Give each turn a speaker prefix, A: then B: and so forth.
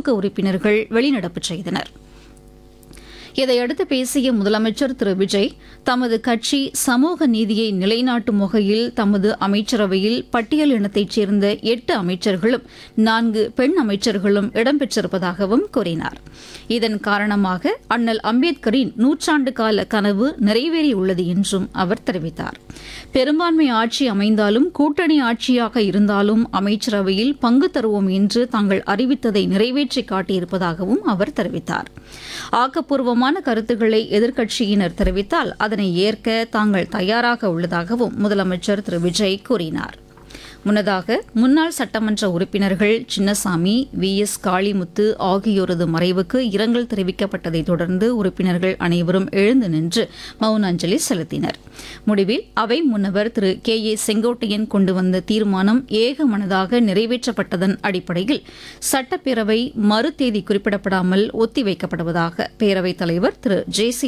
A: திமுக உறுப்பினர்கள் வெளிநடப்பு செய்தனர் இதையடுத்து பேசிய முதலமைச்சர் திரு விஜய் தமது கட்சி சமூக நீதியை நிலைநாட்டும் வகையில் தமது அமைச்சரவையில் பட்டியல் இனத்தைச் சேர்ந்த எட்டு அமைச்சர்களும் நான்கு பெண் அமைச்சர்களும் இடம்பெற்றிருப்பதாகவும் கூறினார் இதன் காரணமாக அண்ணல் அம்பேத்கரின் நூற்றாண்டு கால கனவு நிறைவேறியுள்ளது என்றும் அவர் தெரிவித்தார் பெரும்பான்மை ஆட்சி அமைந்தாலும் கூட்டணி ஆட்சியாக இருந்தாலும் அமைச்சரவையில் பங்கு தருவோம் என்று தாங்கள் அறிவித்ததை நிறைவேற்றி காட்டியிருப்பதாகவும் அவர் தெரிவித்தார் ஆக்கப்பூர்வமான கருத்துக்களை எதிர்க்கட்சியினர் தெரிவித்தால் அதனை ஏற்க தாங்கள் தயாராக உள்ளதாகவும் முதலமைச்சர் திரு விஜய் கூறினார் முன்னதாக முன்னாள் சட்டமன்ற உறுப்பினர்கள் சின்னசாமி வி எஸ் காளிமுத்து ஆகியோரது மறைவுக்கு இரங்கல் தெரிவிக்கப்பட்டதைத் தொடர்ந்து உறுப்பினர்கள் அனைவரும் எழுந்து நின்று மௌன அஞ்சலி செலுத்தினர் முடிவில் அவை முன்னவர் திரு கே ஏ செங்கோட்டையன் கொண்டு வந்த தீர்மானம் ஏகமனதாக நிறைவேற்றப்பட்டதன் அடிப்படையில் சட்டப்பேரவை மறு தேதி குறிப்பிடப்படாமல் ஒத்திவைக்கப்படுவதாக பேரவைத் தலைவர் திரு ஜே சி